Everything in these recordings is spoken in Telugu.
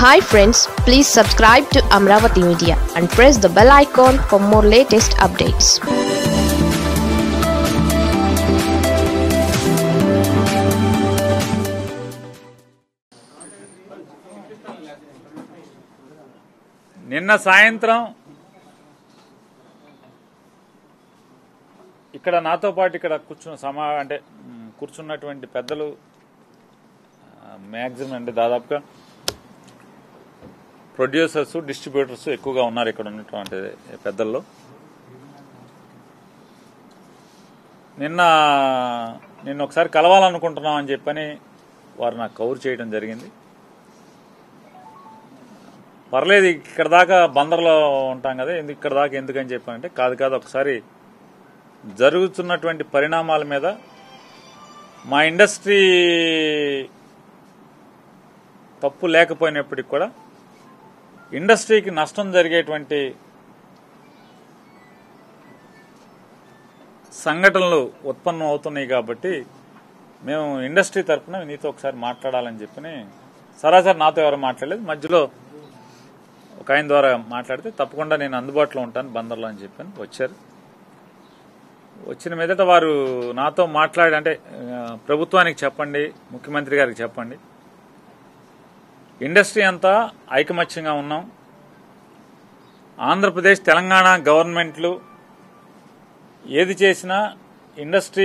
hi friends please subscribe to Amaravati media and press the bell icon for more latest updates నిన్న సాయంత్రం ఇక్కడ నాతో పాటు ఇక్కడ కూర్చున్న సమా అంటే మ్, కూర్చున్నటువంటి పెద్దలు మ్యాక్సిమం అంటే దాదాపుగా ప్రొడ్యూసర్స్ డిస్ట్రిబ్యూటర్స్ ఎక్కువగా ఉన్నారు ఇక్కడ ఉన్నటువంటి పెద్దల్లో నిన్న నిన్న ఒకసారి కలవాలనుకుంటున్నాం అని చెప్పని వారు నాకు కవర్ చేయడం జరిగింది పర్లేదు ఇక్కడ దాకా బందర్లో ఉంటాం కదా ఎందుకు ఇక్కడ దాకా ఎందుకని చెప్పానంటే కాదు కాదు ఒకసారి జరుగుతున్నటువంటి పరిణామాల మీద మా ఇండస్ట్రీ తప్పు లేకపోయినప్పటికి కూడా ఇండస్ట్రీకి నష్టం జరిగేటువంటి సంఘటనలు ఉత్పన్నం అవుతున్నాయి కాబట్టి మేము ఇండస్ట్రీ తరఫున నీతో ఒకసారి మాట్లాడాలని చెప్పని సరాసరి నాతో ఎవరు మాట్లాడలేదు మధ్యలో ఒక ఆయన ద్వారా మాట్లాడితే తప్పకుండా నేను అందుబాటులో ఉంటాను బందర్లో అని చెప్పాను వచ్చారు వచ్చిన మీదట వారు నాతో మాట్లాడి అంటే ఆ, ప్రభుత్వానికి చెప్పండి ముఖ్యమంత్రి గారికి చెప్పండి ఇండస్ట్రీ అంతా ఐకమత్యంగా ఉన్నాం ఆంధ్రప్రదేశ్ తెలంగాణ గవర్నమెంట్లు ఏది చేసినా ఇండస్ట్రీ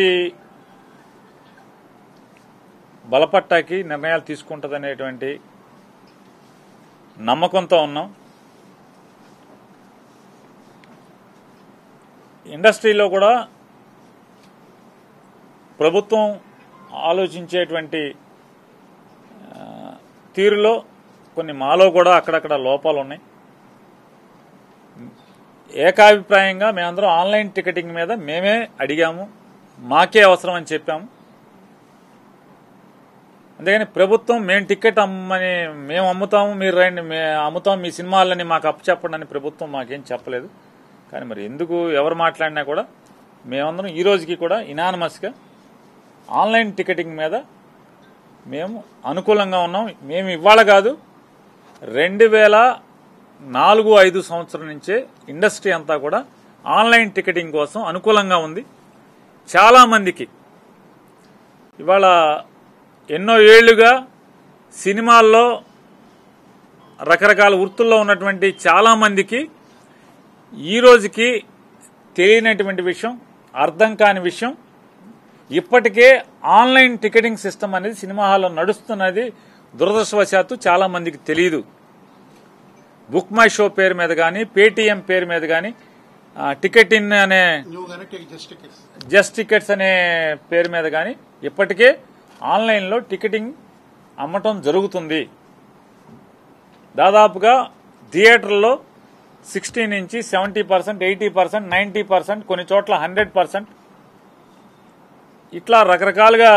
బలపట్టాకి నిర్ణయాలు తీసుకుంటుందనేటువంటి నమ్మకంతో ఉన్నాం ఇండస్ట్రీలో కూడా ప్రభుత్వం ఆలోచించేటువంటి ఆ, తీరులో కొన్ని మాలో కూడా అక్కడక్కడ లోపాలు ఉన్నాయి ఏకాభిప్రాయంగా మేమందరం ఆన్లైన్ టికెటింగ్ మీద మేమే అడిగాము మాకే అవసరం అని చెప్పాము అందుకని ప్రభుత్వం మేము టికెట్ అమ్మని మేము అమ్ముతాము మీరు రండి మేము అమ్ముతాం మీ సినిమాలని మాకు అప్పచెప్పండి అని ప్రభుత్వం మాకేం చెప్పలేదు కానీ మరి ఎందుకు ఎవరు మాట్లాడినా కూడా మేమందరం ఈ రోజుకి కూడా ఇనానమస్గా ఆన్లైన్ టికెటింగ్ మీద మేము అనుకూలంగా ఉన్నాం మేము ఇవాళ కాదు రెండు వేల నాలుగు ఐదు సంవత్సరం నుంచే ఇండస్ట్రీ అంతా కూడా ఆన్లైన్ టికెటింగ్ కోసం అనుకూలంగా ఉంది చాలామందికి ఇవాళ ఎన్నో ఏళ్లుగా సినిమాల్లో రకరకాల వృత్తుల్లో ఉన్నటువంటి చాలామందికి ఈ రోజుకి తెలియనటువంటి విషయం అర్థం కాని విషయం ఇప్పటికే ఆన్లైన్ టికెటింగ్ సిస్టమ్ అనేది సినిమా హాల్లో నడుస్తున్నది దురదృష్టవశాత్తు చాలా మందికి తెలియదు బుక్ మై షో పేరు మీద కానీ పేటీఎం పేరు మీద కానీ టికెట్ ఇన్ అనే నువ్వు కనుక జస్ట్ టికెట్స్ జస్ట్ టికెట్స్ అనే పేరు మీద కానీ ఇప్పటికే ఆన్లైన్లో టికెటింగ్ అమ్మటం జరుగుతుంది దాదాపుగా థియేటర్లో సిక్స్టీ నుంచి seventy percent eighty percent ninety percent కొన్ని చోట్ల హండ్రెడ్ పర్సెంట్ ఇట్లా రకరకాలుగా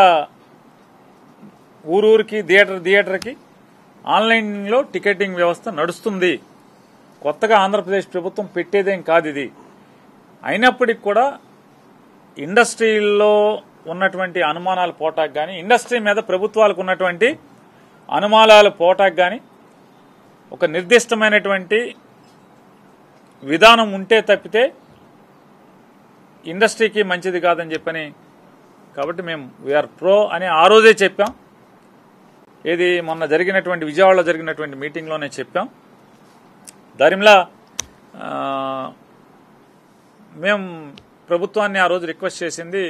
ఊరూరికి థియేటర్ థియేటర్కి ఆన్లైన్లో టికెటింగ్ వ్యవస్థ నడుస్తుంది కొత్తగా ఆంధ్రప్రదేశ్ ప్రభుత్వం పెట్టేదేం కాదు ఇది అయినప్పటికీ కూడా ఇండస్ట్రీలో ఉన్నటువంటి అనుమానాలు పోటాకు కానీ ఇండస్ట్రీ మీద ప్రభుత్వాలకు ఉన్నటువంటి అనుమానాలు పోటాకు కానీ ఒక నిర్దిష్టమైనటువంటి విధానం ఉంటే తప్పితే ఇండస్ట్రీకి మంచిది కాదని చెప్పని కాబట్టి మేము వీఆర్ ప్రో అని ఆ రోజే చెప్పాం ఏది మొన్న జరిగినటువంటి విజయవాడలో జరిగినటువంటి మీటింగ్లోనే చెప్పాం దరిమిలా ఆ, మేము ప్రభుత్వాన్ని ఆ రోజు రిక్వెస్ట్ చేసింది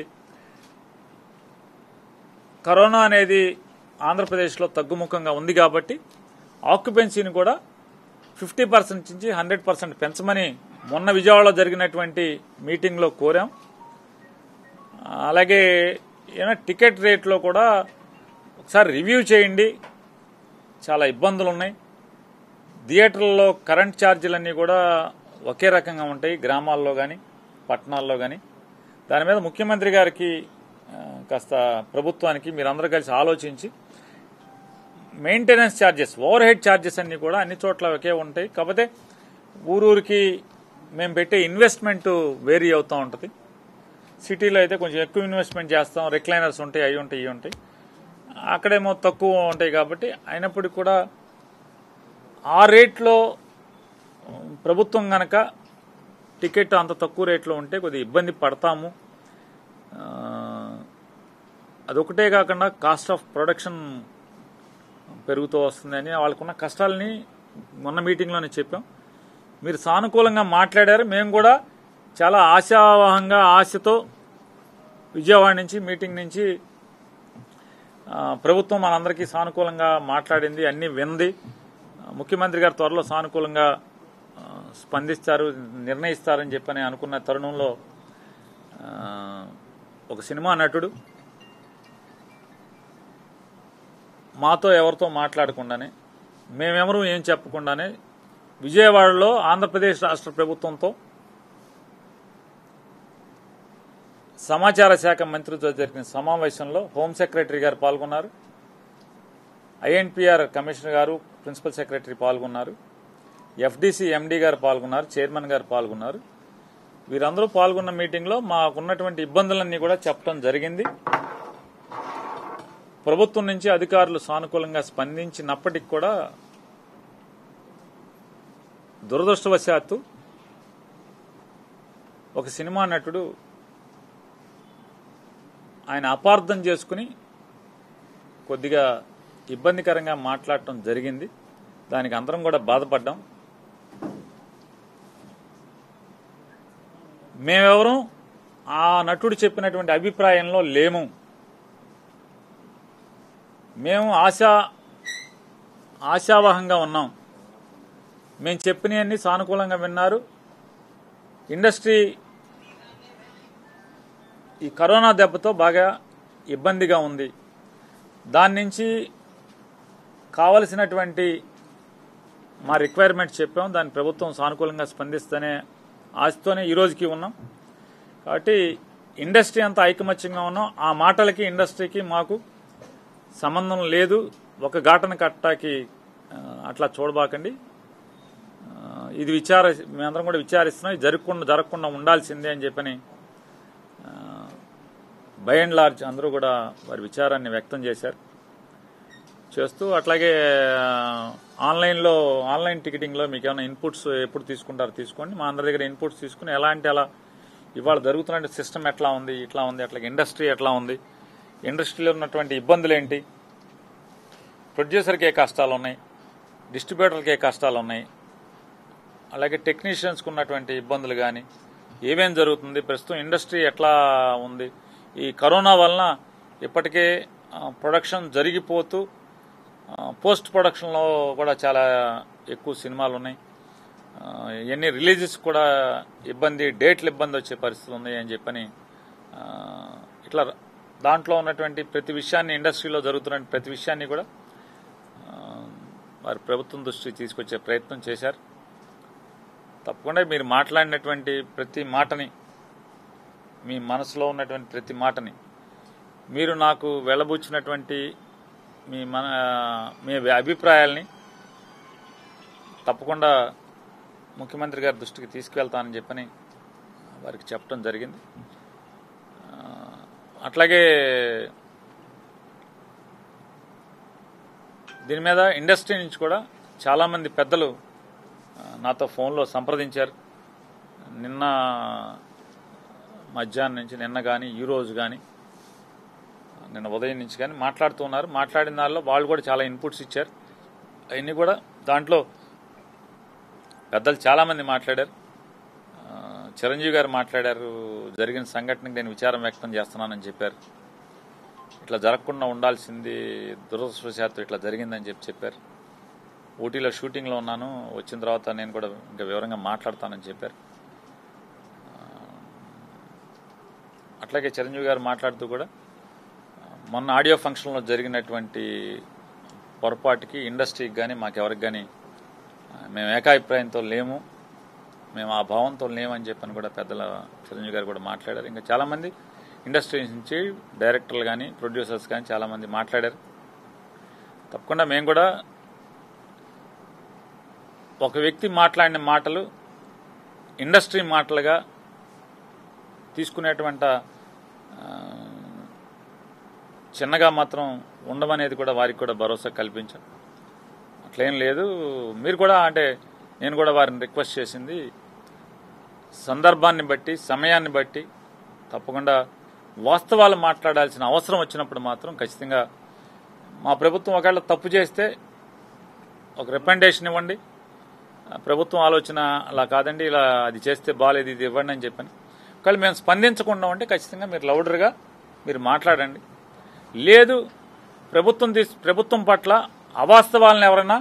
కరోనా అనేది ఆంధ్రప్రదేశ్లో తగ్గుముఖంగా ఉంది కాబట్టి ఆక్యుపెన్సీని కూడా ఫిఫ్టీ పర్సెంట్ నుంచి హండ్రెడ్ పర్సెంట్ పెంచమని మొన్న విజయవాడలో జరిగినటువంటి మీటింగ్లో కోరాం అలాగే ఏమైనా టికెట్ రేట్లో కూడా ఒకసారి రివ్యూ చేయండి చాలా ఇబ్బందులు ఉన్నాయి థియేటర్లలో కరెంట్ ఛార్జీలన్నీ కూడా ఒకే రకంగా ఉంటాయి గ్రామాల్లో కానీ పట్టణాల్లో కానీ దాని మీద ముఖ్యమంత్రి గారికి ఆ, కాస్త ప్రభుత్వానికి మీరందరూ కలిసి ఆలోచించి maintenance charges overhead charges అన్ని కూడా అన్ని చోట్ల ఒకే ఉంటాయి కాకపోతే ఊరూరికి మేము పెట్టే ఇన్వెస్ట్మెంట్ వేరీ అవుతూ ఉంటుంది సిటీలో అయితే కొంచెం ఎక్కువ ఇన్వెస్ట్మెంట్ చేస్తాం రిక్లైనర్స్ ఉంటాయి అవి ఉంటాయి ఇవి ఉంటాయి అక్కడేమో తక్కువ ఉంటాయి కాబట్టి అయినప్పటికీ కూడా ఆ రేట్లో ఉమ్, ప్రభుత్వం గనక టికెట్ అంత తక్కువ రేట్లో ఉంటే కొద్దిగా ఇబ్బంది పడతాము ఆ, అదొకటే కాకుండా కాస్ట్ ఆఫ్ ప్రొడక్షన్ పెరుగుతూ వస్తుందని వాళ్ళకున్న కష్టాలని మొన్న మీటింగ్లోనే చెప్పాం మీరు సానుకూలంగా మాట్లాడారు మేము కూడా చాలా ఆశావాహంగా ఆశతో విజయవాడ నుంచి మీటింగ్ నుంచి ఆ, ప్రభుత్వం మనందరికీ సానుకూలంగా మాట్లాడింది అన్ని వింది ఆ, ముఖ్యమంత్రి గారు త్వరలో సానుకూలంగా ఆ, స్పందిస్తారు నిర్ణయిస్తారని చెప్పని అనుకున్న తరుణంలో ఆ, ఒక సినిమా నటుడు మాతో ఎవరితో మాట్లాడకుండానే మేమెవరూ ఏం చెప్పకుండానే విజయవాడలో ఆంధ్రప్రదేశ్ రాష్ట్ర ప్రభుత్వంతో సమాచార శాఖ మంత్రితో జరిగిన సమావేశంలో హోం సెక్రటరీ గారు పాల్గొన్నారు ఐఎన్పిఆర్ కమిషనర్ గారు ప్రిన్సిపల్ సెక్రటరీ పాల్గొన్నారు ఎఫ్డీసీ ఎండీ గారు పాల్గొన్నారు చైర్మన్ గారు పాల్గొన్నారు వీరందరూ పాల్గొన్న మీటింగ్లో మాకున్నటువంటి ఇబ్బందులన్నీ కూడా చెప్పడం జరిగింది ప్రభుత్వం నుంచి అధికారులు సానుకూలంగా స్పందించినప్పటికి కూడా దురదృష్టవశాత్తు ఒక సినిమా నటుడు ఆయన అపార్థం చేసుకుని కొద్దిగా ఇబ్బందికరంగా మాట్లాడటం జరిగింది దానికి అందరం కూడా బాధపడ్డాం మేమెవరం ఆ నటుడు చెప్పినటువంటి అభిప్రాయంలో లేము మేము ఆశా ఆశావహంగా ఉన్నాం మేము చెప్పినవన్నీ సానుకూలంగా విన్నారు ఇండస్ట్రీ ఈ కరోనా దెబ్బతో బాగా ఇబ్బందిగా ఉంది దాని నుంచి కావలసినటువంటి మా రిక్వైర్మెంట్ చెప్పాం దాని ప్రభుత్వం సానుకూలంగా స్పందిస్తేనే ఆశతోనే ఈ రోజుకి ఉన్నాం కాబట్టి ఇండస్ట్రీ అంతా ఐకమత్యంగా ఉన్నాం ఆ మాటలకి ఇండస్ట్రీకి మాకు సంబంధం లేదు ఒక ఘాటన కట్టాకి ఆ, అట్లా చూడబాకండి ఆ, ఇది విచార మేమందరం కూడా విచారిస్తున్నాం ఇది జరగకుండా జరగకుండా ఉండాల్సిందే అని చెప్పని బై అండ్ లార్జ్ అందరూ కూడా వారి విచారాన్ని వ్యక్తం చేశారు చేస్తూ అట్లాగే ఆ, ఆన్లైన్లో ఆన్లైన్ టికెటింగ్లో మీకు ఏమైనా ఇన్పుట్స్ ఎప్పుడు తీసుకుంటారో తీసుకోండి మా అందరి దగ్గర ఇన్పుట్స్ తీసుకుని ఎలాంటి అలా ఇవాళ జరుగుతున్న సిస్టమ్ ఎట్లా ఉంది ఇట్లా ఉంది అట్లాగే ఇండస్ట్రీ ఎట్లా ఉంది ఇండస్ట్రీలో ఉన్నటువంటి ఇబ్బందులు ఏంటి ప్రొడ్యూసర్కి ఏ కష్టాలు ఉన్నాయి డిస్ట్రిబ్యూటర్కి ఏ కష్టాలు ఉన్నాయి అలాగే టెక్నీషియన్స్కి ఉన్నటువంటి ఇబ్బందులు కానీ ఏమేం జరుగుతుంది ప్రస్తుతం ఇండస్ట్రీ ఎట్లా ఉంది ఈ కరోనా వలన ఇప్పటికే ఆ, ప్రొడక్షన్ జరిగిపోతూ ఆ, పోస్ట్ ప్రొడక్షన్లో కూడా చాలా ఎక్కువ సినిమాలు ఉన్నాయి ఆ, ఎన్ని రిలీజెస్ కూడా ఇబ్బంది డేట్లు ఇబ్బంది వచ్చే పరిస్థితులు ఉన్నాయి అని చెప్పని ఆ, ఇట్లా దాంట్లో ఉన్నటువంటి ప్రతి విషయాన్ని ఇండస్ట్రీలో జరుగుతున్న ప్రతి విషయాన్ని కూడా ఆ, వారి ప్రభుత్వం దృష్టికి తీసుకొచ్చే ప్రయత్నం చేశారు తప్పకుండా మీరు మాట్లాడినటువంటి ప్రతి మాటని మీ మనసులో ఉన్నటువంటి ప్రతి మాటని మీరు నాకు వెళ్ళబుచ్చినటువంటి మీ మన మీ అభిప్రాయాల్ని తప్పకుండా ముఖ్యమంత్రి గారి దృష్టికి తీసుకువెళ్తానని చెప్పని వారికి చెప్పడం జరిగింది ఆ, అట్లాగే దీని మీద ఇండస్ట్రీ నుంచి కూడా చాలామంది పెద్దలు ఆ, నాతో ఫోన్లో సంప్రదించారు నిన్న మధ్యాహ్నం నుంచి నిన్న కానీ ఈ రోజు కానీ నిన్న ఉదయం నుంచి కానీ మాట్లాడుతూ ఉన్నారు మాట్లాడిన దానిలో వాళ్ళు కూడా చాలా ఇన్పుట్స్ ఇచ్చారు అవన్నీ కూడా దాంట్లో పెద్దలు చాలామంది మాట్లాడారు ఆ, చిరంజీవి గారు మాట్లాడారు జరిగిన సంఘటనకి నేను విచారం వ్యక్తం చేస్తున్నానని చెప్పారు ఇట్లా జరగకుండా ఉండాల్సింది దురదృష్టవశాత్తు ఇట్లా జరిగిందని చెప్పి చెప్పారు ఊటీలో షూటింగ్లో ఉన్నాను వచ్చిన తర్వాత నేను కూడా ఇంకా వివరంగా మాట్లాడతానని చెప్పారు ఆ, అట్లాగే చిరంజీవి గారు మాట్లాడుతూ కూడా ఆ, మొన్న ఆడియో ఫంక్షన్లో జరిగినటువంటి పొరపాటుకి ఇండస్ట్రీకి కానీ మాకెవరికి కానీ ఆ, మేము ఏకాభిప్రాయంతో లేము మేము ఆ భావంతో లేమని చెప్పని కూడా పెద్దల చిరంజీవి గారు కూడా మాట్లాడారు ఇంకా చాలామంది ఇండస్ట్రీ నుంచి డైరెక్టర్లు కానీ ప్రొడ్యూసర్స్ కానీ చాలామంది మాట్లాడారు తప్పకుండా మేము కూడా ఒక వ్యక్తి మాట్లాడిన మాటలు ఇండస్ట్రీ మాటలుగా తీసుకునేటువంటి ఆ, చిన్నగా మాత్రం ఉండమనేది కూడా వారికి కూడా భరోసా కల్పించాం అట్లేం లేదు మీరు కూడా అంటే నేను కూడా వారిని రిక్వెస్ట్ చేసింది సందర్భాన్ని బట్టి సమయాన్ని బట్టి తప్పకుండా వాస్తవాలు మాట్లాడాల్సిన అవసరం వచ్చినప్పుడు మాత్రం ఖచ్చితంగా మా ప్రభుత్వం ఒకవేళ తప్పు చేస్తే ఒక రికమెండేషన్ ఇవ్వండి ఆ ప్రభుత్వం ఆలోచన అలా కాదండి ఇలా అది చేస్తే బాగాలేదు ఇది ఇవ్వండి అని చెప్పాను ఒకవేళ మేము స్పందించకుండా ఉంటే ఖచ్చితంగా మీరు లౌడర్గా మీరు మాట్లాడండి లేదు ప్రభుత్వం తీసు ప్రభుత్వం పట్ల అవాస్తవాలను ఎవరైనా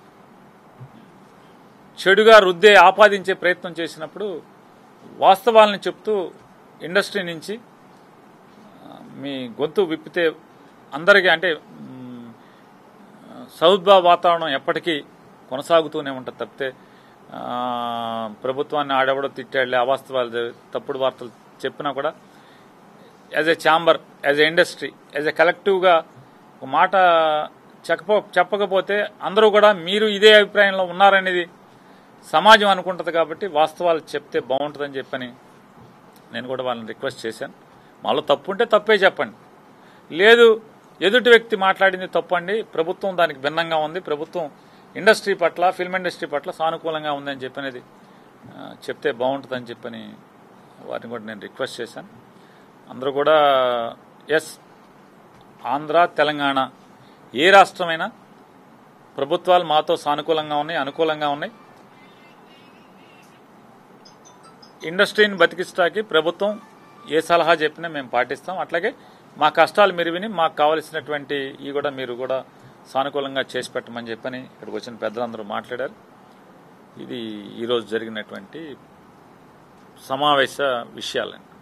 చెడుగా రుద్దే ఆపాదించే ప్రయత్నం చేసినప్పుడు వాస్తవాలను చెప్తూ ఇండస్ట్రీ నుంచి ఆ, మీ గొంతు విప్పితే అందరికీ అంటే మ్, సౌద్భావ వాతావరణం ఎప్పటికీ కొనసాగుతూనే ఉంటుంది తప్పితే ఆ, ప్రభుత్వాన్ని ఆడెవడో తిట్టాడులే అవాస్తవాలు జరి- తప్పుడు వార్తలు చెప్పినా కూడా as a chamber as a industry as a కలెక్టివ్గా ఒక మాట చెప్ప చెప్పకపోతే అందరూ కూడా మీరు ఇదే అభిప్రాయంలో ఉన్నారనేది సమాజం అనుకుంటుంది కాబట్టి వాస్తవాలు చెప్తే బాగుంటుందని చెప్పని నేను కూడా వాళ్ళని రిక్వెస్ట్ చేశాను మాలో తప్పు ఉంటే తప్పే చెప్పండి లేదు ఎదుటి వ్యక్తి మాట్లాడింది తప్పండి ప్రభుత్వం దానికి భిన్నంగా ఉంది ప్రభుత్వం ఇండస్ట్రీ పట్ల ఫిల్మ్ ఇండస్ట్రీ పట్ల సానుకూలంగా ఉందని చెప్పనేది ఆ, చెప్తే బాగుంటుందని చెప్పని వారిని కూడా నేను రిక్వెస్ట్ చేశాను అందరూ కూడా ఎస్ ఆంధ్ర తెలంగాణ ఏ రాష్ట్రమైనా ప్రభుత్వాలు మాతో సానుకూలంగా ఉన్నాయి అనుకూలంగా ఉన్నాయి ఇండస్ట్రీని బతికిస్తాకి ప్రభుత్వం ఏ సలహా చెప్పినా మేము పాటిస్తాం అట్లాగే మా కష్టాలు మీరు విని మాకు కావలసినటువంటి ఈ కూడా మీరు కూడా సానుకూలంగా చేసి పెట్టమని చెప్పని ఇక్కడికి వచ్చిన పెద్దలందరూ మాట్లాడారు ఇది ఈరోజు జరిగినటువంటి సమావేశ విషయాలండి